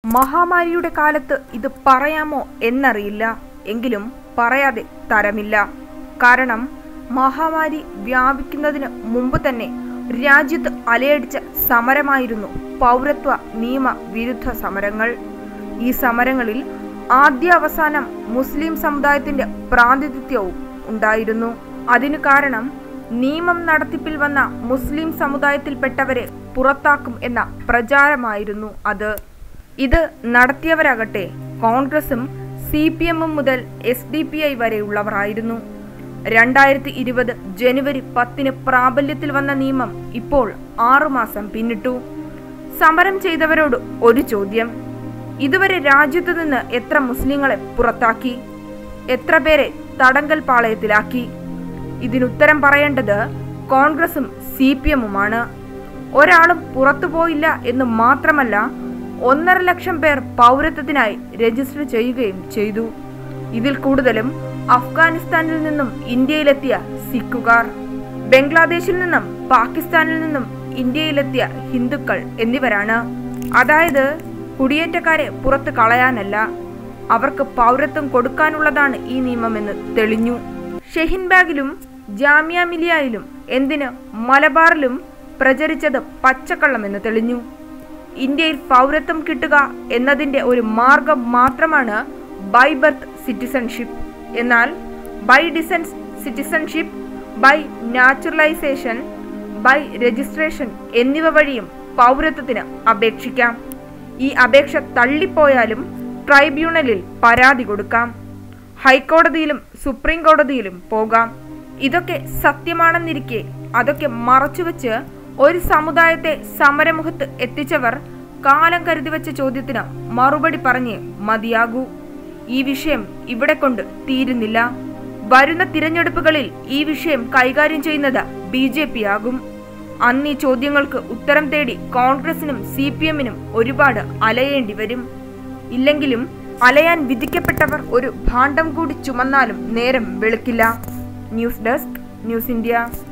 മഹാമാരിയുടെ കാലത്ത് ഇത് പറയാമോ എന്നറിയില്ല എങ്കിലും പറയാതെ തരമില്ല കാരണം മഹാമാരി വ്യാപിക്കുന്നതിന് മുമ്പ് തന്നെ രാജ്യത്ത് അലയടിച്ച സമരമായിരുന്നു പൗരത്വ നിയമ വിരുദ്ധ സമരങ്ങൾ ഈ സമരങ്ങളിൽ ആദ്യ അവസാനം മുസ്ലിം സമുദായത്തിന്റെ പ്രാതിനിധ്യവും ഉണ്ടായിരുന്നു അതിനു കാരണം നിയമം നടത്തിപ്പിൽ വന്ന മുസ്ലിം സമുദായത്തിൽപ്പെട്ടവരെ പുറത്താക്കും എന്ന പ്രചാരമായിരുന്നു അത് ഇത് നടത്തിയവരാകട്ടെ കോൺഗ്രസും സി പി എമ്മും മുതൽ എസ് ഡി പി ഐ വരെയുള്ളവരായിരുന്നു രണ്ടായിരത്തി ഇരുപത് ജനുവരി പത്തിന് പ്രാബല്യത്തിൽ വന്ന നിയമം ഇപ്പോൾ ആറുമാസം പിന്നിട്ടു സമരം ചെയ്തവരോട് ഒരു ചോദ്യം ഇതുവരെ രാജ്യത്തു നിന്ന് എത്ര മുസ്ലിങ്ങളെ പുറത്താക്കി എത്ര പേരെ തടങ്കൽ പാളയത്തിലാക്കി ഇതിനുത്തരം പറയേണ്ടത് കോൺഗ്രസും സി പി എമ്മുമാണ് ഒരാളും പുറത്തുപോയില്ല എന്ന് മാത്രമല്ല ഒന്നര ലക്ഷം പേർ പൗരത്വത്തിനായി രജിസ്റ്റർ ചെയ്യുകയും ചെയ്തു ഇതിൽ കൂടുതലും അഫ്ഗാനിസ്ഥാനിൽ നിന്നും ഇന്ത്യയിലെത്തിയ സിഖുകാർ ബംഗ്ലാദേശിൽ നിന്നും പാകിസ്ഥാനിൽ നിന്നും ഇന്ത്യയിലെത്തിയ ഹിന്ദുക്കൾ എന്നിവരാണ് അതായത് കുടിയേറ്റക്കാരെ പുറത്ത് കളയാനല്ല അവർക്ക് പൗരത്വം കൊടുക്കാനുള്ളതാണ് ഈ നിയമമെന്ന് തെളിഞ്ഞു ഷെഹിൻബാഗിലും ജാമ്യ മിലിയയിലും എന്തിന് മലബാറിലും പ്രചരിച്ചത് പച്ചക്കള്ളമെന്ന് തെളിഞ്ഞു ഇന്ത്യയിൽ പൗരത്വം കിട്ടുക എന്നതിന്റെ ഒരു മാർഗം മാത്രമാണ് ബൈ ബർത്ത് സിറ്റിസൺഷിപ്പ് എന്നാൽ by descent citizenship by naturalisation by registration എന്നിവ വഴിയും പൗരത്വത്തിന് അപേക്ഷിക്കാം ഈ അപേക്ഷ തള്ളിപ്പോയാലും ട്രൈബ്യൂണലിൽ പരാതി കൊടുക്കാം ഹൈക്കോടതിയിലും സുപ്രീം കോടതിയിലും പോകാം ഇതൊക്കെ സത്യമാണെന്നിരിക്കെ അതൊക്കെ മറച്ചുവെച്ച് ഒരു സമുദായത്തെ സമരമുഖത്ത് എത്തിച്ചവർ കാലം കരുതി വെച്ച ചോദ്യത്തിന് മറുപടി പറഞ്ഞേ മതിയാകൂ ഈ വിഷയം ഇവിടെ കൊണ്ട് തീരുന്നില്ല വരുന്ന തിരഞ്ഞെടുപ്പുകളിൽ ഈ വിഷയം കൈകാര്യം ചെയ്യുന്നത് ബി ജെ പി ആകും അന്ന് ഈ ചോദ്യങ്ങൾക്ക് ഉത്തരം തേടി കോൺഗ്രസിനും സി പി എമ്മിനും ഒരുപാട് അലയേണ്ടി വരും ഇല്ലെങ്കിലും അലയാൻ വിധിക്കപ്പെട്ടവർ ഒരു ഭാണ്ഡം കൂടി ചുമന്നാലും നേരം വെളുക്കില്ല ന്യൂസ് ഡെസ്ക് ന്യൂസ് ഇന്ത്യ